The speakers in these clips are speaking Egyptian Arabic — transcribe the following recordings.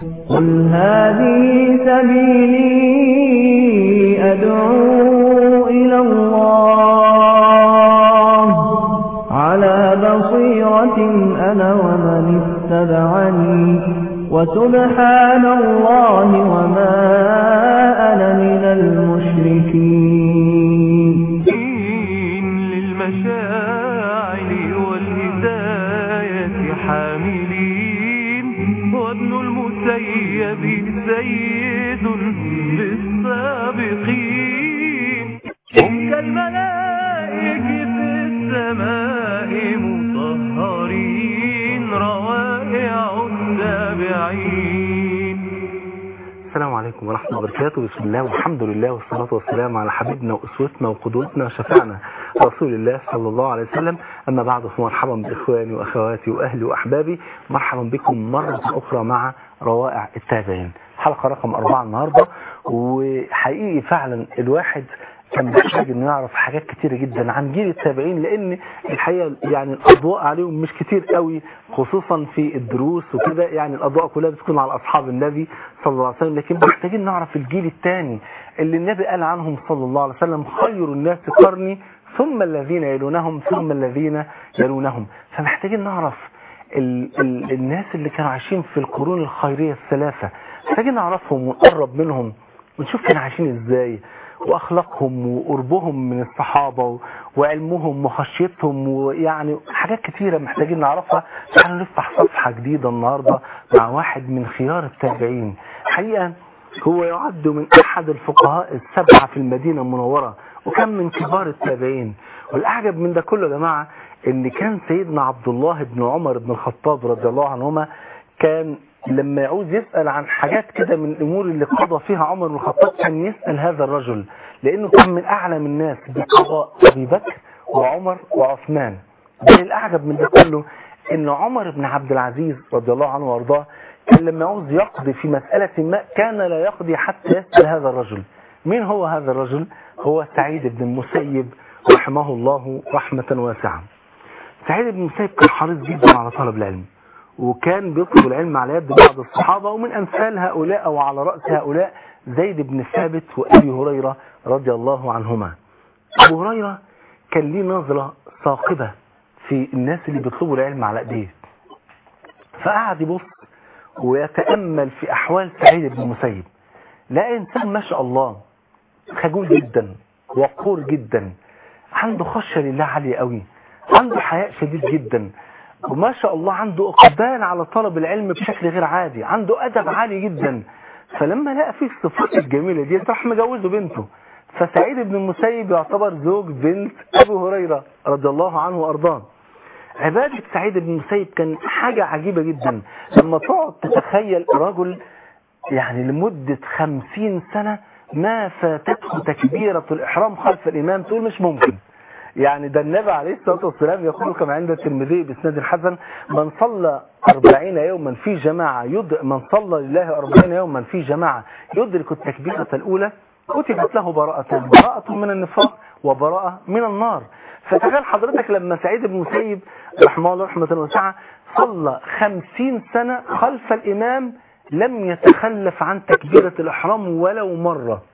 قل هذه سبيلي أدعو إلى الله على بصيرة أنا ومن اتبعني وسبحان الله وما أنا من المشركين دين للمشاعر والهداية حاملين وابن المسيب سيد بالسابقين هم كالملائك في السماء مطهرين روائع التابعين السلام عليكم ورحمة الله وبركاته بسم الله والحمد لله والصلاة والسلام على حبيبنا وأسوتنا وقدوتنا وشفعنا رسول الله صلى الله عليه وسلم أما بعد فمرحبا بإخواني وأخواتي وأهلي وأحبابي مرحبا بكم مرة أخرى مع روائع التابعين حلقة رقم أربعة النهاردة وحقيقي فعلا الواحد كان محتاج انه يعرف حاجات كتيرة جدا عن جيل التابعين لان الحقيقة يعني الاضواء عليهم مش كتير قوي خصوصا في الدروس وكده يعني الاضواء كلها بتكون على اصحاب النبي صلى الله عليه وسلم لكن محتاجين نعرف الجيل الثاني اللي النبي قال عنهم صلى الله عليه وسلم خير الناس قرني ثم الذين يلونهم ثم الذين يلونهم فمحتاجين نعرف ال ال الناس اللي كانوا عايشين في القرون الخيرية الثلاثة محتاجين نعرفهم ونقرب منهم ونشوف كانوا عايشين ازاي واخلاقهم وقربهم من الصحابة وعلمهم وخشيتهم ويعني حاجات كتيرة محتاجين نعرفها تعالوا نفتح صفحة جديدة النهاردة مع واحد من خيار التابعين حقيقة هو يعد من احد الفقهاء السبعة في المدينة المنورة وكان من كبار التابعين والاعجب من ده كله يا جماعة ان كان سيدنا عبد الله بن عمر بن الخطاب رضي الله عنهما كان لما يعوز يسأل عن حاجات كده من الأمور اللي قضى فيها عمر بن الخطاب كان يسأل هذا الرجل لأنه كان من أعلم الناس بقضاء أبي بكر وعمر وعثمان بل الأعجب من ده كله أن عمر بن عبد العزيز رضي الله عنه وارضاه كان لما يعوز يقضي في مسألة ما كان لا يقضي حتى يسأل هذا الرجل مين هو هذا الرجل هو سعيد بن المسيب رحمه الله رحمة واسعة سعيد بن المسيب كان حريص جدا على طلب العلم وكان بيطلب العلم على يد بعض الصحابة ومن أمثال هؤلاء أو على رأس هؤلاء زيد بن ثابت وأبي هريرة رضي الله عنهما أبو هريرة كان ليه نظرة ثاقبة في الناس اللي بيطلبوا العلم على ايديه فقعد يبص ويتأمل في أحوال سعيد بن المسيب لا إنسان ما شاء الله خجول جدا وقور جدا عنده خشية لله عالية قوي عنده حياء شديد جدا وما شاء الله عنده اقبال على طلب العلم بشكل غير عادي عنده ادب عالي جدا فلما لقى فيه الصفات الجميلة دي راح مجوزه بنته فسعيد بن المسيب يعتبر زوج بنت ابو هريرة رضي الله عنه وارضاه عبادة سعيد بن المسيب كان حاجة عجيبة جدا لما تقعد تتخيل رجل يعني لمدة خمسين سنة ما فاتته تكبيرة الإحرام خلف الإمام تقول مش ممكن يعني ده النبي عليه الصلاة والسلام يقول كما عند الترمذي بإسناد الحسن من صلى أربعين يوما في جماعة يد... من صلى لله أربعين يوما في جماعة يدرك التكبيرة الأولى كتبت له براءة براءة من النفاق وبراءة من النار فتخيل حضرتك لما سعيد بن مسيب رحمه الله رحمة واسعة صلى خمسين سنة خلف الإمام لم يتخلف عن تكبيرة الإحرام ولو مرة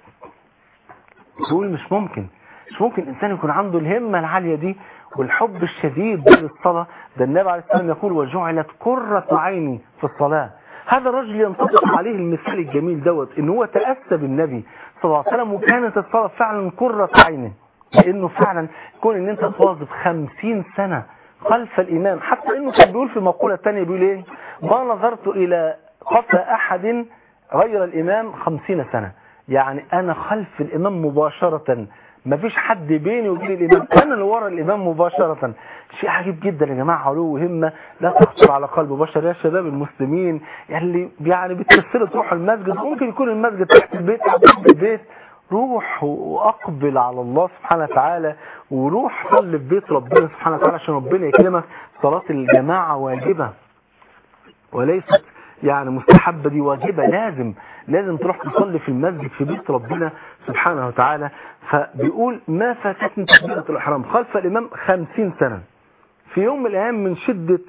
تقول مش ممكن مش ممكن إنسان يكون عنده الهمة العالية دي والحب الشديد للصلاة ده النبي عليه السلام يقول وجعلت قرة عيني في الصلاة هذا الرجل ينطبق عليه المثال الجميل دوت ان هو تأسى بالنبي صلى الله عليه وسلم وكانت الصلاة فعلا قرة عينه لانه فعلا كون ان انت تواظب خمسين سنة خلف الامام حتى انه كان بيقول في مقولة تانية بيقول ايه ما نظرت الى قفا احد غير الامام خمسين سنة يعني انا خلف الامام مباشرة ما فيش حد بيني وبين الامام انا اللي ورا الامام مباشرة شيء عجيب جدا يا جماعة علو همة لا تخطر على قلب بشر يا شباب المسلمين اللي يعني بتكسروا تروحوا المسجد ممكن يكون المسجد تحت البيت او تحت البيت روح واقبل على الله سبحانه وتعالى وروح صلي في بيت ربنا سبحانه وتعالى عشان ربنا يكرمك صلاة الجماعة واجبة وليست يعني مستحبة دي واجبة لازم لازم تروح تصلي في المسجد في بيت ربنا سبحانه وتعالى فبيقول ما فاتتني تكبيرة الإحرام خلف الإمام خمسين سنة في يوم من الأيام من شدة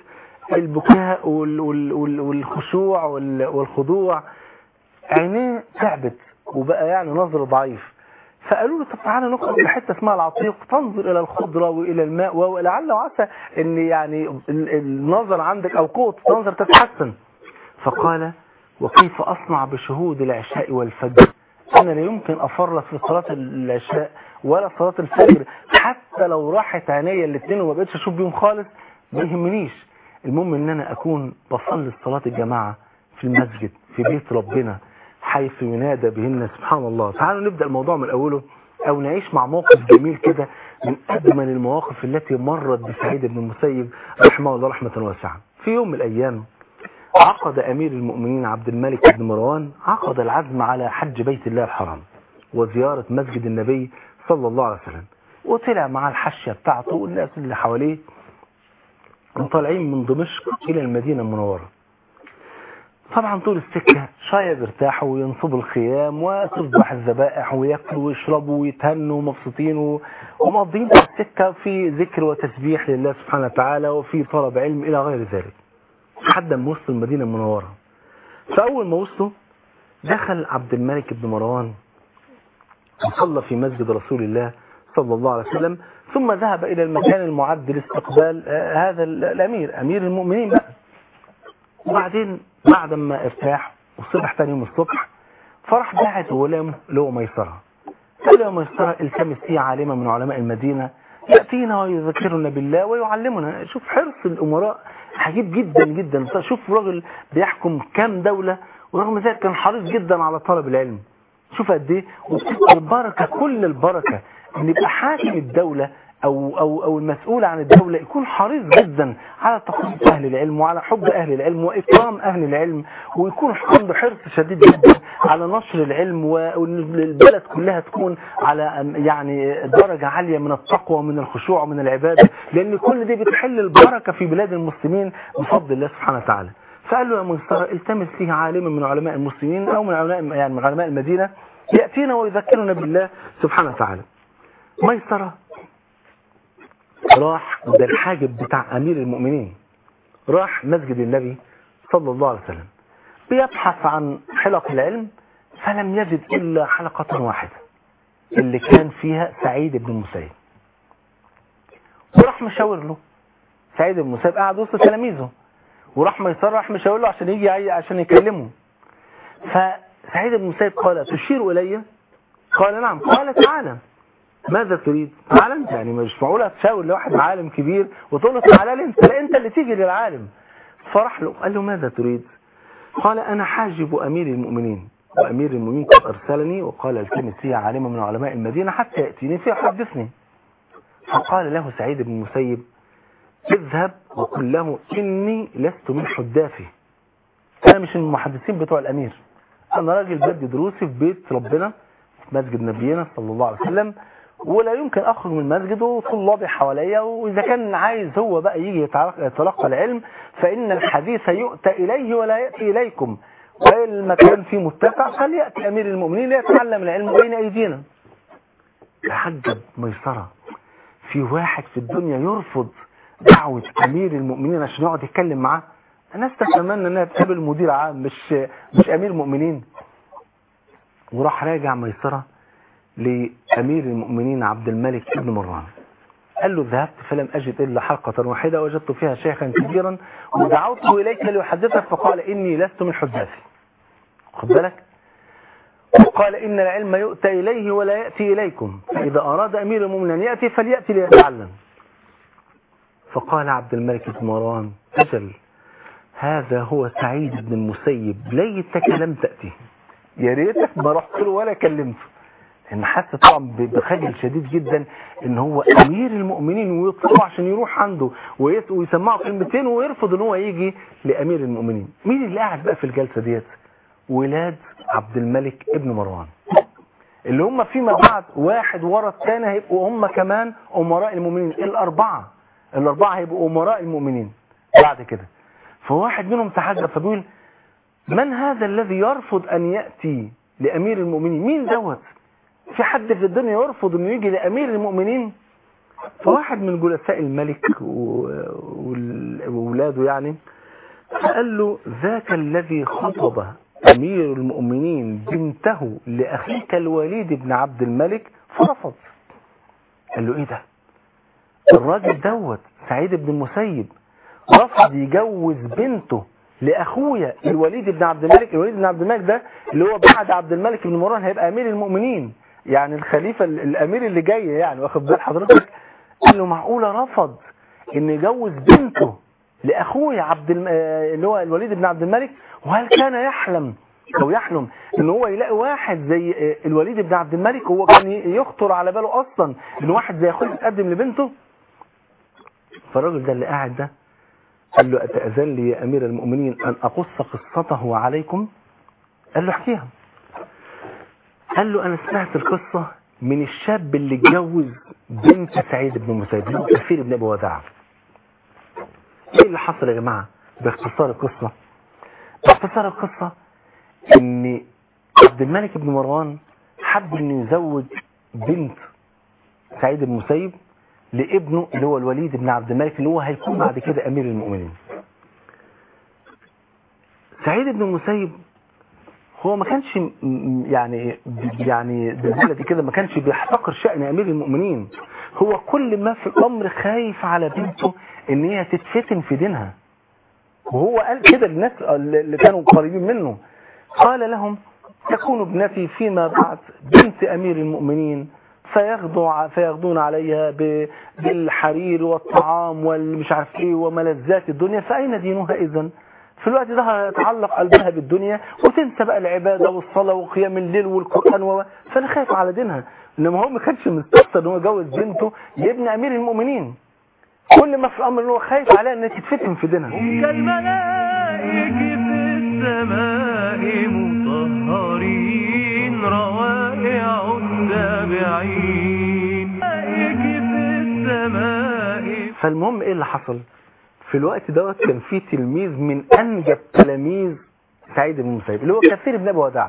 البكاء وال- وال- وال- والخشوع وال- والخضوع عينيه تعبت وبقى يعني نظر ضعيف فقالوا له طب تعالى نخرج لحته اسمها العتيق تنظر الى الخضره والى الماء ولعل وعسى ان يعني ال- النظر عندك او قوه النظر تتحسن فقال وكيف اصنع بشهود العشاء والفجر انا لا يمكن افرط في صلاه العشاء ولا صلاه الفجر حتى لو راحت عينيا الاثنين وما بقتش اشوف بيهم خالص ما يهمنيش المهم ان انا اكون بصلي صلاه الجماعه في المسجد في بيت ربنا حيث ينادى بهن سبحان الله تعالوا نبدأ الموضوع من أوله أو نعيش مع موقف جميل كده من أجمل المواقف التي مرت بسعيد بن المسيب رحمه الله رحمة واسعة في يوم من الأيام عقد أمير المؤمنين عبد الملك بن مروان عقد العزم على حج بيت الله الحرام وزيارة مسجد النبي صلى الله عليه وسلم وطلع مع الحشية بتاعته والناس اللي حواليه وطالعين من دمشق إلى المدينة المنورة طبعا طول السكة شوية بيرتاحوا وينصبوا الخيام وتصبح الذبائح وياكلوا ويشربوا ويتهنوا ومبسوطين و- ومقضين بقى السكة في ذكر وتسبيح لله سبحانه وتعالى وفي طلب علم إلى غير ذلك لحد ما وصلوا المدينة المنورة فأول ما وصلوا دخل عبد الملك بن مروان وصلى في مسجد رسول الله صلى الله عليه وسلم ثم ذهب إلى المكان المعد لاستقبال آه، هذا ال- الأمير أمير المؤمنين بقى وبعدين بعد ما ارتاح وصبح تاني يوم الصبح فرح باعت غلامه اللي هو ميسرة قال له يا ميسرة التمس لي عالما من علماء المدينة يأتينا ويذكرنا بالله ويعلمنا شوف حرص الأمراء عجيب جدا جدا شوف راجل بيحكم كام دولة ورغم ذلك كان حريص جدا على طلب العلم شوف قد ايه وبتبقى البركة كل البركة ان يبقى حاكم الدولة او او او المسؤول عن الدولة يكون حريص جدا على تقديم اهل العلم وعلى حب اهل العلم واكرام اهل العلم ويكون عنده حرص شديد جدا على نشر العلم وان البلد كلها تكون على يعني درجة عالية من التقوى ومن الخشوع ومن العبادة لان كل دي بتحل البركة في بلاد المسلمين بفضل الله سبحانه وتعالى فقال له يا ميسرة التمس لي عالما من علماء المسلمين او من علماء يعني من علماء المدينة يأتينا ويذكرنا بالله سبحانه وتعالى ميسرة راح ده الحاجب بتاع امير المؤمنين راح مسجد النبي صلى الله عليه وسلم بيبحث عن حلق العلم فلم يجد الا حلقة واحدة اللي كان فيها سعيد بن المسيب وراح مشاور له سعيد بن المسيب قاعد وسط تلاميذه وراح ميسر راح مشاور له عشان يجي عي- عشان يكلمه فسعيد بن المسيب قال تشير الي قال نعم قال تعالى ماذا تريد تعالى انت يعني مش معقوله تشاور لواحد عالم كبير وتقول له تعالى لي انت لا انت اللي تيجي للعالم فراح له قال له ماذا تريد قال انا حاجب امير المؤمنين وامير المؤمنين قد ارسلني وقال التمس لي عالما من علماء المدينه حتى ياتيني فيحدثني فقال له سعيد بن المسيب اذهب وقل له اني لست من حدافي انا مش من المحدثين بتوع الامير انا راجل بدي دروسي في بيت ربنا في مسجد نبينا صلى الله عليه وسلم ولا يمكن اخرج من المسجد وطلابي حواليا واذا كان عايز هو بقى يجي يتلقى يتلقى العلم فان الحديث يؤتى اليه ولا ياتي اليكم والمكان فيه متسع فلياتي امير المؤمنين ليتعلم العلم بين ايدينا تحجب ميسره في واحد في الدنيا يرفض دعوة أمير المؤمنين عشان يقعد يتكلم معاه الناس تتمنى انها تقابل مدير عام مش مش امير مؤمنين وراح راجع ميسرة لامير المؤمنين عبد الملك بن مروان قال له ذهبت فلم اجد الا حلقة واحدة وجدت فيها شيخا كبيرا ودعوته اليك ليحدثك فقال اني لست من حداثي خد بالك وقال إن العلم يؤتى إليه ولا يأتي إليكم فإذا أراد أمير المؤمنين أن يأتي فليأتي ليتعلم فقال عبد الملك بن مروان أجل هذا هو سعيد بن المسيب ليتك لم تأتي يا ريتك ما رحت له ولا كلمته لأن حس طبعا بخجل شديد جدا ان هو امير المؤمنين ويطلبه عشان يروح عنده ويس- ويسمعه كلمتين ويرفض ان هو يجي لامير المؤمنين مين اللي قاعد بقى في الجلسه ديت ولاد عبد الملك ابن مروان اللي هم فيما بعد واحد ورا الثاني هيبقوا هم كمان امراء المؤمنين الاربعه الاربعه هيبقوا امراء المؤمنين بعد كده فواحد منهم تحجب فبيقول من هذا الذي يرفض ان ياتي لامير المؤمنين مين دوت في حد في الدنيا يرفض انه يجي لامير المؤمنين فواحد من جلساء الملك و- وال- أولاده يعني فقال له ذاك الذي خطب أمير المؤمنين بنته لأخيك الوليد بن عبد الملك فرفض قال له إيه ده الراجل دوت سعيد بن المسيب رفض يجوز بنته لاخويا الوليد بن عبد الملك الوليد بن عبد الملك ده اللي هو بعد عبد الملك بن مروان هيبقى امير المؤمنين يعني الخليفه ال- الامير اللي جاي يعني واخد بال حضرتك قال له معقوله رفض ان يجوز بنته لاخويا عبد الم... آه، اللي هو الوليد بن عبد الملك وهل كان يحلم او يحلم ان هو يلاقي واحد زي آه، الوليد بن عبد الملك هو كان ي- يخطر على باله اصلا ان واحد زي اخوه يتقدم لبنته فالراجل ده اللي قاعد ده قال له أتأذن لي يا أمير المؤمنين أن أقص قصته عليكم قال له احكيها قال له أنا سمعت القصة من الشاب اللي اتجوز بنت سعيد بن المسيب اللي هو كثير بن أبي وداع ايه اللي حصل يا جماعة باختصار القصة باختصار القصة ان عبد الملك بن مروان حب انه يزوج بنت سعيد بن المسيب لابنه اللي هو الوليد بن عبد الملك اللي هو هيكون بعد كده امير المؤمنين سعيد بن المسيب هو ما كانش م- م- يعني يعني بالبلدي كده ما كانش بيحتقر شأن امير المؤمنين هو كل ما في الامر خايف على بنته ان هي تتفتن في دينها وهو قال كده للناس اللي كانوا قريبين منه قال لهم تكون ابنتي فيما بعد بنت امير المؤمنين فيغدو ع- فيغدون عليها ب- بالحرير والطعام والمش عارف ايه وملذات الدنيا فاين دينها اذا في الوقت ده هيتعلق قلبها بالدنيا وتنسى بقى العباده والصلاه وقيام الليل والقران و... فانا خايف على دينها انما هو ما كانش مستقصد ان هو يجوز بنته لابن امير المؤمنين كل ما في الامر ان هو خايف عليها انها تتفتن في دينها هم كالملائك في السماء مطهرين روائع التابعين ملائك في السماء فالمهم ايه اللي حصل في الوقت دوت كان في تلميذ من انجب تلاميذ سعيد بن المسيب اللي هو كثير بن ابي وداع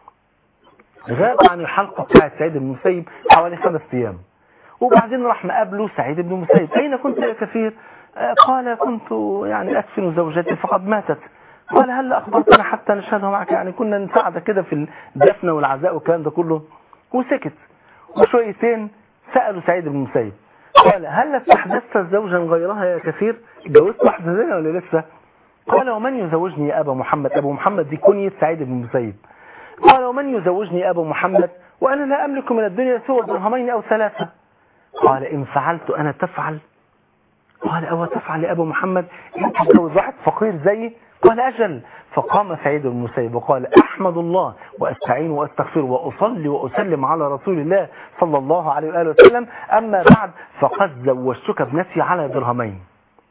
غاب عن الحلقه بتاعت سعيد بن المسيب حوالي خمس ايام وبعدين راح مقابله سعيد بن المسيب اين كنت يا كثير آه، قال كنت يعني ادفن زوجتي فقد ماتت قال هل اخبرتنا حتى نشهدها معك يعني كنا نساعدك كده في الدفن والعزاء والكلام ده كله وسكت وشويتين سالوا سعيد بن المسيب قال هل استحدثت زوجا غيرها يا كثير جوزت واحدة زينا ولا لسه قال ومن يزوجني يا أبا محمد أبو محمد دي كنية سعيد بن المسيب قال ومن يزوجني يا أبا محمد وأنا لا أملك من الدنيا سوى درهمين أو ثلاثة قال إن فعلت أنا تفعل قال أو تفعل يا أبا محمد أنت تزوج واحد فقير زيي قال أجل فقام سعيد بن المسيب وقال أحمد الله وأستعين وأستغفر وأصلي وأسلم على رسول الله صلى الله عليه وآله وسلم أما بعد فقد زوجتك ابنتي على درهمين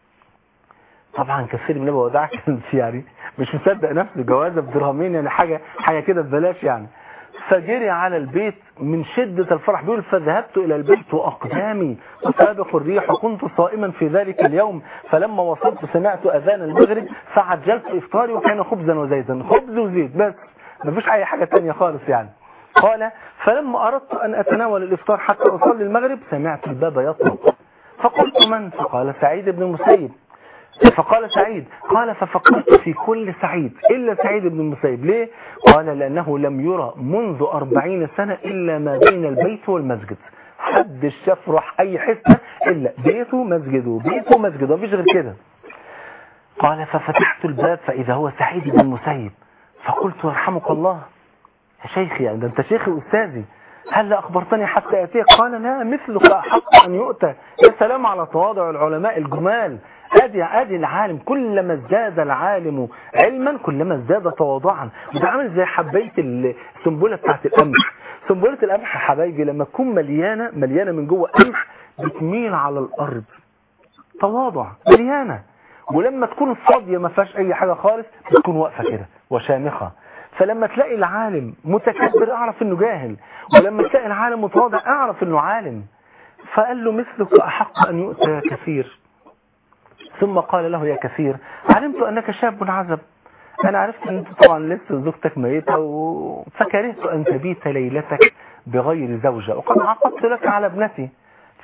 طبعا كثير من ابو وداع كان يعني مش مصدق نفسه جوازه بدرهمين يعني حاجه حاجه كده ببلاش يعني فجري على البيت من شدة الفرح بيقول فذهبت إلى البيت وأقدامي تسابق الريح وكنت صائما في ذلك اليوم فلما وصلت سمعت أذان المغرب فعجلت إفطاري وكان خبزا وزيتا خبز وزيت بس مفيش أي حاجة تانية خالص يعني قال فلما أردت أن أتناول الإفطار حتى أصلي المغرب سمعت الباب يطرق فقلت من فقال سعيد بن المسيب فقال سعيد قال ففكرت في كل سعيد إلا سعيد بن المسيب ليه قال لأنه لم يرى منذ أربعين سنة إلا ما بين البيت والمسجد حد شاف راح أي حتة إلا بيته مسجده بيته مسجده مفيش غير كده قال ففتحت الباب فإذا هو سعيد بن المسيب فقلت يرحمك الله يا شيخي يعني ده انت شيخي وأستاذي هل أخبرتني حتى أتيك قال لا مثلك أحق أن يؤتى يا سلام على تواضع العلماء الجمال ادي ادي العالم كلما ازداد العالم علما كلما ازداد تواضعا وده عامل زي حبايه السنبله بتاعت القمح سنبله القمح يا حبايبي لما تكون مليانه مليانه من جوه قمح بتميل على الارض تواضع مليانه ولما تكون فاضيه ما فيهاش اي حاجه خالص بتكون واقفه كده وشامخه فلما تلاقي العالم متكبر اعرف انه جاهل ولما تلاقي العالم متواضع اعرف انه عالم فقال له مثلك احق ان يؤتى يا كثير ثم قال له يا كثير علمت أنك شاب عزب أنا عرفت أن أنت طبعا لسه زوجتك ميتة و... فكرهت أن تبيت ليلتك بغير زوجة وقد عقدت لك على ابنتي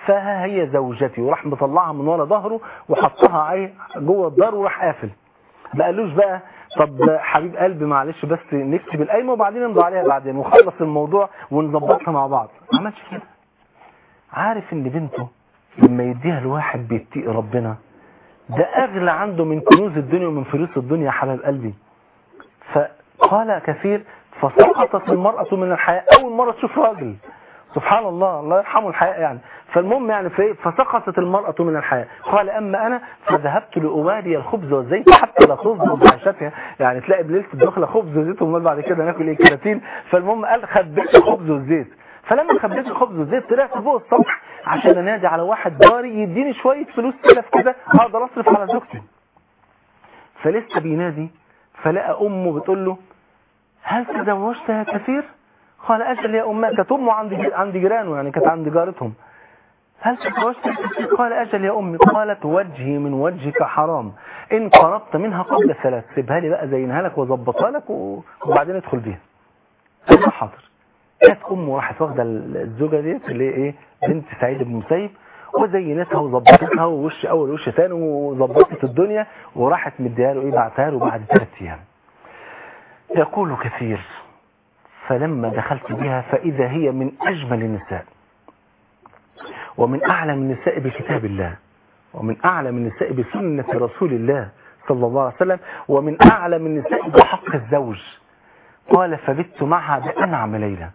فها هي زوجتي وراح مطلعها من ورا ظهره وحطها ايه جوه الدار وراح قافل ما قالوش بقى طب حبيب قلبي معلش بس نكتب القايمه وبعدين نمضي عليها بعدين ونخلص الموضوع ونظبطها مع بعض ما عملش كده عارف ان بنته لما يديها الواحد بيتقي ربنا ده اغلى عنده من كنوز الدنيا ومن فلوس الدنيا يا حبايب قلبي فقال كثير فسقطت المرأة من الحياة أول مرة تشوف راجل سبحان الله الله يرحمه الحياة يعني فالمهم يعني في فسقطت المرأة من الحياة قال أما أنا فذهبت لأواري الخبز والزيت حتى لا تظلم بعشتها يعني تلاقي بليلة الدخلة خبز وزيت ومال بعد كده ناكل ايه كراتين فالمهم قال خبيت الخبز والزيت فلما خبيت الخبز والزيت طلعت فوق السطح عشان انادي على واحد جاري يديني شوية فلوس سلف كده اقدر اصرف على زوجتي فلسه بينادي فلقى امه بتقول له هل تزوجت يا كثير قال اجل يا امه كانت امه عند عند جيرانه يعني كانت عند جارتهم هل تزوجت يا كثير قال اجل يا امي قالت وجهي من وجهك حرام ان قربت منها قبل ثلاث سيبها لي بقى زينها لك واظبطها لك و- وبعدين ادخل بيها قال له حاضر كانت امه راحت واخده الزوجه ديت اللي هي ايه بنت سعيد بن المسيب وزينتها وظبطتها ووش اول وش ثاني وظبطت الدنيا وراحت مديها له ايه بعتها له بعد ثلاث ايام يقول كثير فلما دخلت بها فإذا هي من أجمل النساء ومن أعلم النساء بكتاب الله ومن أعلم النساء بسنة رسول الله صلى الله عليه وسلم ومن أعلم النساء بحق الزوج قال فبت معها بأنعم ليلة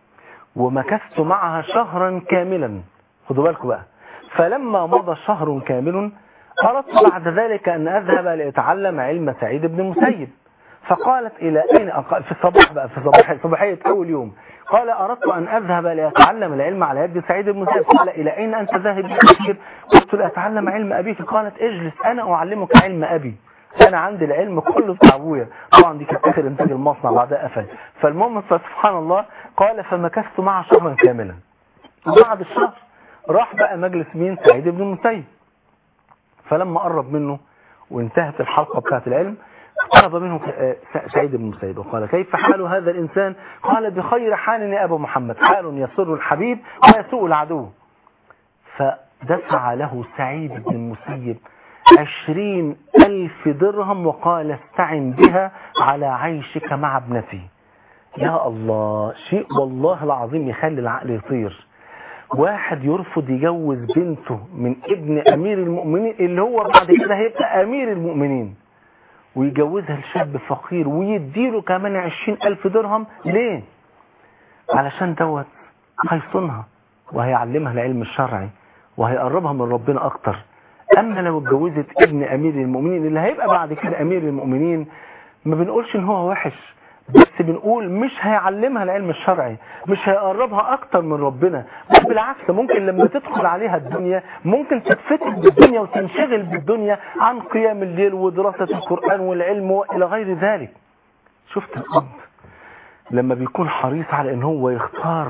ومكثت معها شهرا كاملا خدوا بالكم بقى فلما مضى شهر كامل أردت بعد ذلك أن أذهب لأتعلم علم سعيد بن المسيب فقالت إلى أين أق... في الصباح بقى في صباح صباحية أول يوم قال أردت أن أذهب لأتعلم العلم على يد سعيد بن مسيب قال إلى أين أنت ذاهب يا كثير قلت لأتعلم علم أبيك قالت اجلس أنا أعلمك علم أبي أنا عندي العلم كله بتاع أبويا طبعا دي كانت آخر إنتاج المصنع بعدها قفل فالمهم فسبحان الله قال فمكثت معه شهرا كاملا وبعد الشهر راح بقى مجلس مين سعيد بن المسيب فلما قرب منه وانتهت الحلقة بتاعت العلم قرب منه سعيد بن المسيب وقال كيف حال هذا الإنسان قال بخير حال يا أبا محمد حال يسر الحبيب ويسوء العدو فدفع له سعيد بن المسيب عشرين ألف درهم وقال استعن بها على عيشك مع ابنتي يا الله شيء والله العظيم يخلي العقل يطير واحد يرفض يجوز بنته من ابن أمير المؤمنين اللي هو بعد كده هيبقى أمير المؤمنين ويجوزها لشاب فقير ويديله كمان عشرين ألف درهم ليه علشان دوت هيصونها وهيعلمها العلم الشرعي وهيقربها من ربنا أكتر أما لو اتجوزت ابن أمير المؤمنين اللي هيبقى بعد كده أمير المؤمنين ما بنقولش إن هو وحش بس بنقول مش هيعلمها العلم الشرعي مش هيقربها اكتر من ربنا بل بالعكس ممكن لما تدخل عليها الدنيا ممكن تتفتح بالدنيا وتنشغل بالدنيا عن قيام الليل ودراسة القرآن والعلم والى غير ذلك شفت الاب لما بيكون حريص على ان هو يختار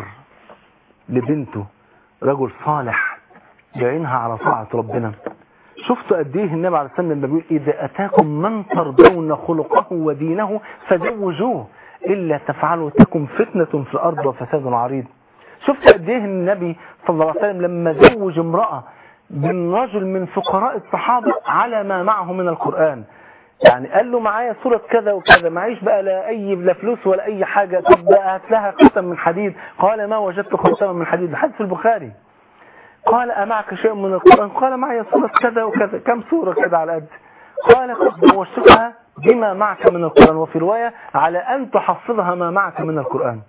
لبنته رجل صالح يعينها على طاعة ربنا شفتوا قد ايه النبي عليه الصلاه والسلام لما بيقول اذا اتاكم من ترضون خلقه ودينه فزوجوه الا تفعلوا تكن فتنه في الارض وفساد عريض شفت قد ايه النبي صلى الله عليه وسلم لما زوج امراه من رجل من فقراء الصحابه على ما معه من القران يعني قال له معايا سورة كذا وكذا معيش بقى لا أي لا فلوس ولا أي حاجة طب بقى هات لها خاتم من حديد قال ما وجدت خاتما من حديد الحديث في البخاري قال أمعك شيء من القرآن قال معي سورة كذا وكذا كم سورة كذا على قد قال قد زوجتها بما معك من القرآن وفي رواية على أن تحفظها ما معك من القرآن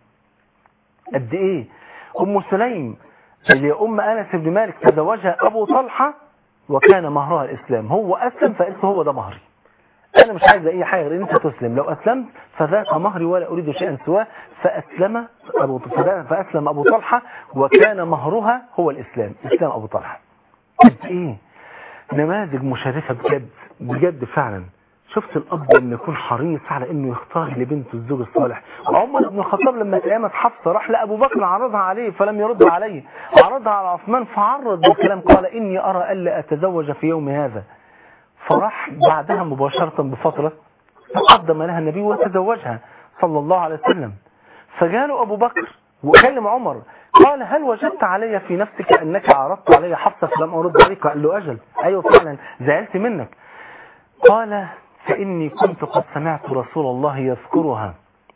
قد إيه أم سليم اللي أم أنس بن مالك تزوجها أبو طلحة وكان مهرها الإسلام هو أسلم فقلت هو ده مهري أنا مش عايز أي حاجة غير أن أنت تسلم لو أسلمت فذاك مهري ولا أريد شيئا سواه فأسلم أبو فأسلم أبو طلحة وكان مهرها هو الإسلام إسلام أبو طلحة قد إيه نماذج مشرفة بجد بجد فعلا شفت الأب لما يكون حريص على أنه يختار لبنته الزوج الصالح عمر بن الخطاب لما اتقامت حفصة راح لأبو بكر عرضها عليه فلم يرد عليه عرضها على عثمان فعرض بالكلام قال إني أرى ألا أتزوج في يوم هذا فراح بعدها مباشرة بفترة تقدم لها النبي وتزوجها صلى الله عليه وسلم فجاله أبو بكر وكلم عمر قال هل وجدت علي في نفسك أنك عرضت علي حفصة فلم أرد عليك قال له أجل أيوة فعلا زعلت منك قال فإني كنت قد سمعت رسول الله يذكرها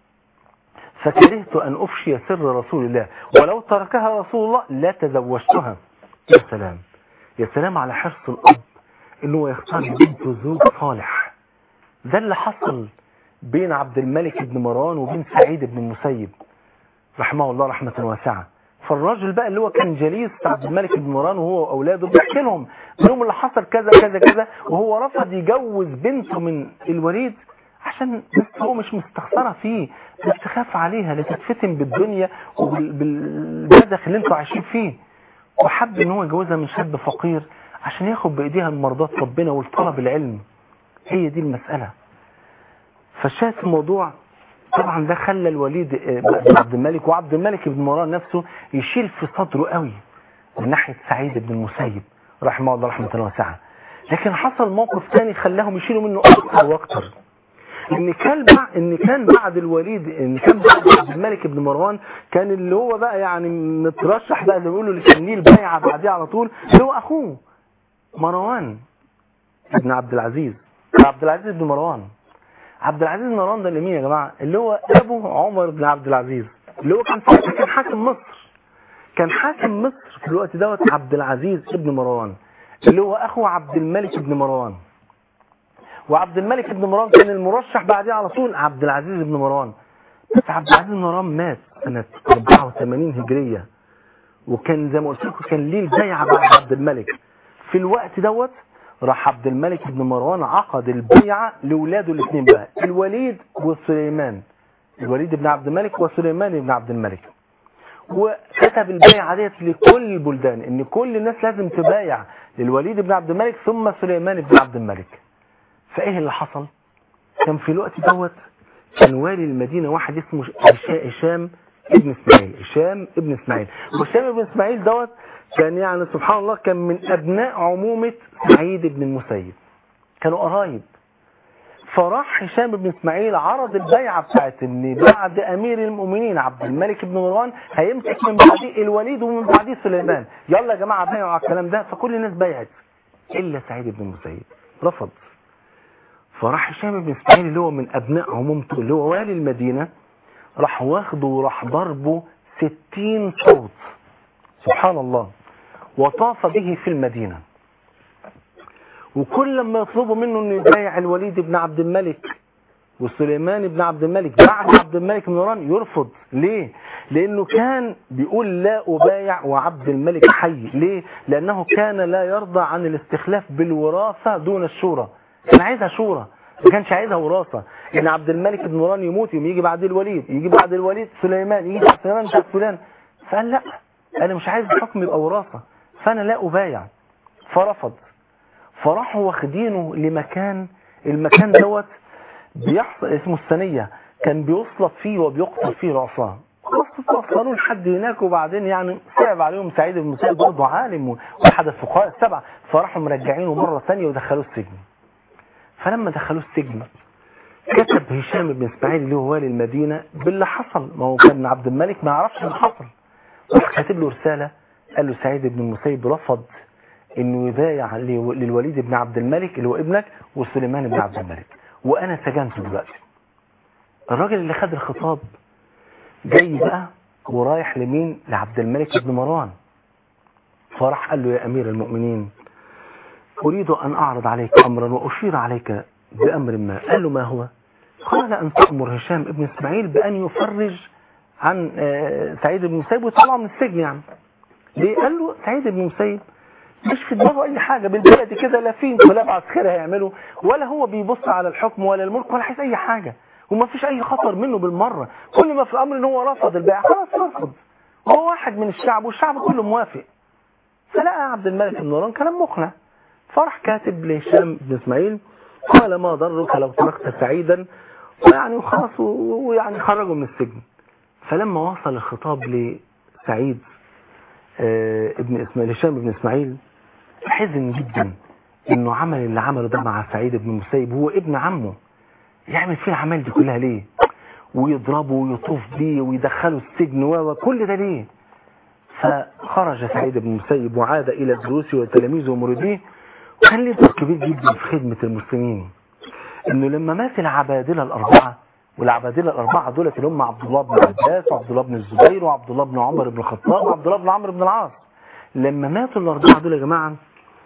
فكرهت أن أفشي سر رسول الله ولو تركها رسول الله لا تزوجتها يا سلام يا سلام على حرص الأب إنه يختار بنته زوج صالح ده اللي حصل بين عبد الملك بن مروان وبين سعيد بن المسيب رحمه الله رحمة واسعة فالراجل بقى اللي هو كان جليس عبد الملك بن مروان وهو واولاده بيحكي لهم لهم اللي حصل كذا كذا كذا وهو رفض يجوز بنته من الوليد عشان بس هو مش مستخسرة فيه بس خاف عليها لتتفتن بالدنيا وبالبذخ اللي انتوا عايشين فيه وحب ان هو يجوزها من شاب فقير عشان ياخد بايديها مرضات ربنا والطلب العلم هي دي المسألة فالشاهد في الموضوع طبعا ده خلى الوليد بن عبد الملك وعبد الملك بن مروان نفسه يشيل في صدره قوي من ناحية سعيد بن المسيب رحمه الله رحمة واسعة لكن حصل موقف تاني خلاهم يشيلوا منه اكتر واكتر ان كان بع... ان كان بعد الوليد ان كان بعد عبد الملك بن مروان كان اللي هو بقى يعني مترشح بقى زي ما بيقولوا اللي كان ليه البيعه بعديه على طول اللي هو اخوه مروان ابن عبد العزيز عبد العزيز بن مروان عبد العزيز بن مروان ده اللي مين يا جماعه اللي هو ابو عمر بن عبد العزيز اللي هو كان كان حاكم مصر كان حاكم مصر في الوقت دوت عبد العزيز ابن مروان اللي هو اخو عبد الملك بن مروان وعبد الملك بن مروان كان المرشح بعديه على طول عبد العزيز بن مروان بس عبد العزيز بن مروان مات سنة 84 هجرية وكان زي ما قلت لكم كان ليه البيعة بعد عبد الملك في الوقت دوت راح عبد الملك بن مروان عقد البيعة لولاده الاثنين بقى الوليد وسليمان الوليد بن عبد الملك وسليمان بن عبد الملك وكتب البيعة ديت لكل البلدان ان كل الناس لازم تبايع للوليد بن عبد الملك ثم سليمان بن عبد الملك فايه اللي حصل كان في الوقت دوت كان والي المدينة واحد اسمه هشام ابن اسماعيل هشام ابن اسماعيل وهشام ابن اسماعيل دوت كان يعني سبحان الله كان من ابناء عمومة سعيد بن المسيب كانوا قرايب فراح هشام بن اسماعيل عرض البيعة بتاعت ان بعد امير المؤمنين عبد الملك بن مروان هيمسك من بعديه الوليد ومن بعديه سليمان يلا يا جماعة بايعوا على الكلام ده فكل الناس بايعت الا سعيد بن المسيب رفض فراح هشام بن اسماعيل اللي هو من ابناء عمومته اللي هو والي المدينة راح واخده وراح ضربه ستين صوت سبحان الله وطاف به في المدينة وكل لما يطلبوا منه انه يبايع الوليد بن عبد الملك وسليمان بن عبد الملك بعد عبد الملك بن مروان يرفض ليه لانه كان بيقول لا ابايع وعبد الملك حي ليه لانه كان لا يرضى عن الاستخلاف بالوراثة دون الشورى كان عايزها شورى ما كانش عايزها وراثة ان عبد الملك بن مروان يموت يوم يجي بعد الوليد يجي بعد الوليد سليمان يجي بعد سليمان مش عارف فلان فقال لا انا مش عايز الحكم يبقى وراثة فانا لا ابايع فرفض فراحوا واخدينه لمكان المكان دوت بيحصل اسمه الثانية كان بيصلب فيه وبيقتل فيه رأساه خلاص وصلوا لحد هناك وبعدين يعني صعب عليهم سعيد بن مسيب برضه عالم واحد الفقهاء السبعة فراحوا مرجعينه مرة ثانية ودخلوه السجن فلما دخلوه السجن كتب هشام بن اسماعيل اللي هو والي المدينة باللي حصل ما هو كان عبد الملك ما يعرفش اللي حصل راح كاتب له رسالة قال له سعيد بن المسيب رفض انه يبايع للوليد بن عبد الملك اللي هو ابنك وسليمان بن عبد الملك وانا سجنته دلوقتي الراجل اللي خد الخطاب جاي بقى ورايح لمين لعبد الملك بن مروان فراح قال له يا امير المؤمنين اريد ان اعرض عليك امرا واشير عليك بامر ما قال له ما هو قال ان تأمر هشام ابن اسماعيل بان يفرج عن سعيد بن مسيب ويطلعه من السجن يعني ليه قال له سعيد بن مسيب مش في دماغه اي حاجة بالبلد كده لا في انقلاب عسكري هيعمله ولا هو بيبص على الحكم ولا الملك ولا عايز اي حاجة وما فيش اي خطر منه بالمرة كل ما في الامر ان هو رفض البيع خلاص رفض هو واحد من الشعب والشعب كله موافق فلقى عبد الملك بن مروان كلام مقنع فرح كاتب لهشام بن اسماعيل قال ما ضرك لو تركت سعيدا ويعني وخلاص ويعني خرجوا من السجن فلما وصل الخطاب لسعيد آه ابن اسماعيل هشام بن اسماعيل حزن جدا انه عمل اللي عمله ده مع سعيد بن المسيب هو ابن عمه يعمل فيه العمال دي كلها ليه ويضربه ويطوف بيه ويدخله السجن وكل ده ليه فخرج سعيد بن المسيب وعاد إلى دروسه وتلاميذه ومريديه وكان له دور كبير جدا في خدمة المسلمين انه لما مات العبادلة الأربعة والعبادلة الأربعة دولت اللي هم عبد الله بن عباس وعبد الله بن الزبير وعبد الله بن عمر بن الخطاب وعبد الله بن عمرو بن العاص لما ماتوا الأربعة دول يا جماعة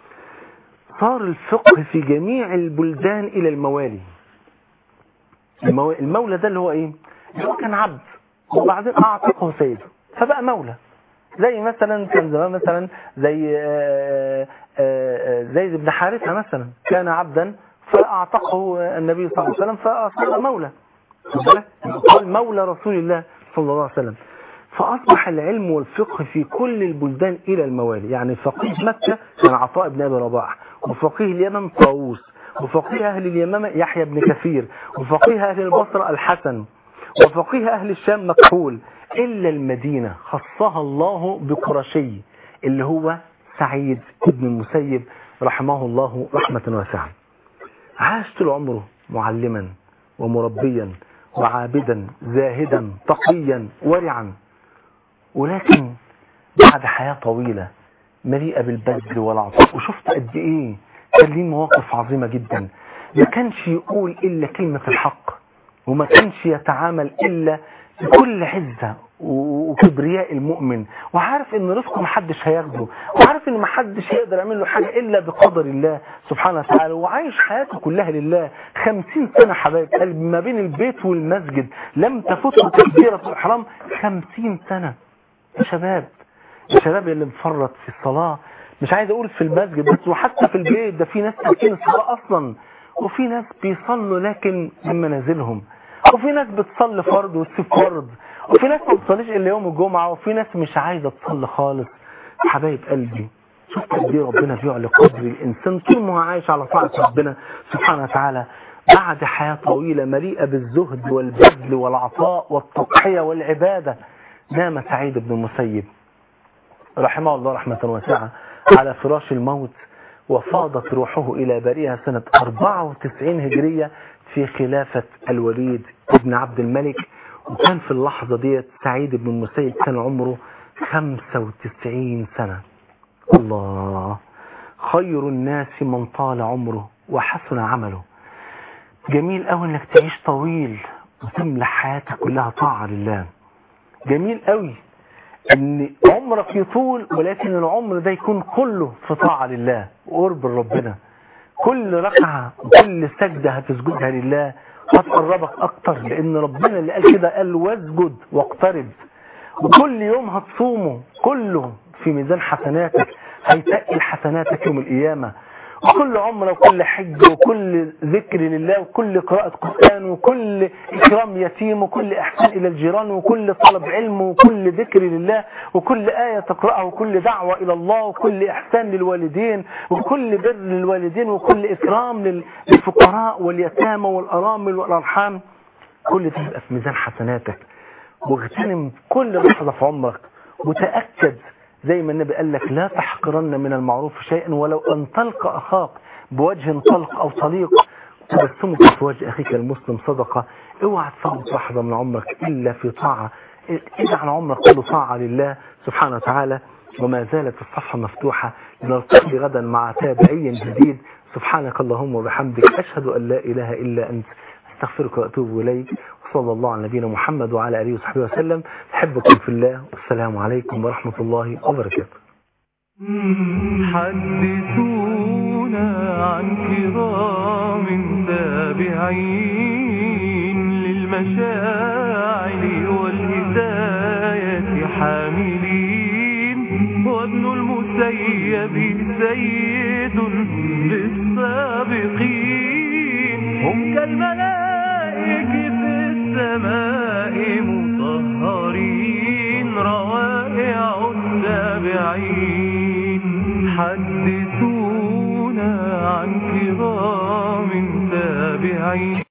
صار الفقه في جميع البلدان إلى الموالي المو... المولى ده اللي هو ايه اللي هو كان عبد وبعدين اعتقه سيده فبقى مولى زي مثلا كان زمان مثلا زي آه، آه، آه، زيد بن حارثة مثلا كان عبدا فاعتقه النبي صلى الله عليه وسلم فاصبح مولى خد بالك؟ قال مولى رسول الله صلى الله عليه وسلم فأصبح العلم والفقه في كل البلدان إلى الموالي يعني فقيه مكة كان عطاء بن أبي رباح وفقيه اليمن طاووس وفقيه أهل اليمامة يحيى بن كثير وفقيه أهل البصرة الحسن وفقيه أهل الشام مكحول إلا المدينة خصها الله بقرشي اللي هو سعيد بن المسيب رحمه الله رحمة واسعة عاش طول عمره معلما ومربيا وعابدا زاهدا تقيا ورعا ولكن بعد حياة طويلة مليئة بالبذل والعطاء وشفت قد ايه كان ليه مواقف عظيمة جدا ما كانش يقول إلا كلمة الحق وما كانش يتعامل إلا بكل عزة وكبرياء المؤمن وعارف ان رزقه محدش هياخده وعارف ان محدش هيقدر يعمل له حاجة الا بقدر الله سبحانه وتعالى وعايش حياته كلها لله خمسين سنة حبايب قلب ما بين البيت والمسجد لم تفوته تكبيرة الإحرام خمسين سنة يا شباب يا شباب اللي مفرط في الصلاة مش عايز اقول في المسجد بس وحتى في البيت ده في ناس تركين الصلاة اصلا وفي ناس بيصلوا لكن من منازلهم وفي ناس بتصلي فرض وتسيب فرض وفي ناس ما بتصليش الا يوم الجمعة وفي ناس مش عايزة تصلي خالص حبايب قلبي شوف قد ايه ربنا بيعلى قدر الانسان طول ما هو عايش على طاعة ربنا سبحانه وتعالى بعد حياة طويلة مليئة بالزهد والبذل والعطاء والتضحية والعبادة نام سعيد بن المسيب رحمه الله رحمة واسعة على فراش الموت وفاضت روحه إلى بريها سنة 94 هجرية في خلافة الوليد بن عبد الملك وكان في اللحظة ديت سعيد بن المسيب كان عمره 95 سنة الله خير الناس من طال عمره وحسن عمله جميل قوي انك تعيش طويل وتملى حياتك كلها طاعة لله جميل قوي ان عمرك يطول ولكن العمر ده يكون كله في طاعة لله وقرب ربنا كل ركعة وكل سجدة هتسجدها لله هتقربك اكتر لان ربنا اللي قال كده قال واسجد واقترب وكل يوم هتصومه كله في ميزان حسناتك هيتقل حسناتك يوم القيامة وكل عمره وكل حج وكل ذكر لله وكل قراءة قرآن وكل إكرام يتيم وكل إحسان إلى الجيران وكل طلب علم وكل ذكر لله وكل آية تقرأها وكل دعوة إلى الله وكل إحسان للوالدين وكل بر للوالدين وكل إكرام لل- للفقراء واليتامى والأرامل والأرحام كل ده يبقى في ميزان حسناتك واغتنم كل لحظة في عمرك وتأكد زي ما النبي قال لك لا تحقرن من المعروف شيئا ولو أن تلقى أخاك بوجه طلق أو طليق تبسمك في وجه أخيك المسلم صدقة اوعى تفوت لحظة من عمرك إلا في طاعة اجعل عمرك كله طاعة لله سبحانه وتعالى وما زالت الصفحة مفتوحة لنلتقي غدا مع تابعي جديد سبحانك اللهم وبحمدك أشهد أن لا إله إلا أنت استغفرك وأتوب إليك وصلى الله على نبينا محمد وعلى آله وصحبه وسلم أحبكم في الله والسلام عليكم ورحمة الله وبركاته حدثونا عن كرام تابعين للمشاعر والهداية حاملين وابن المسيب سيد للسابقين هم كالملائك في السماء مطهرين روائع التابعين حدثونا عن كرام تابعين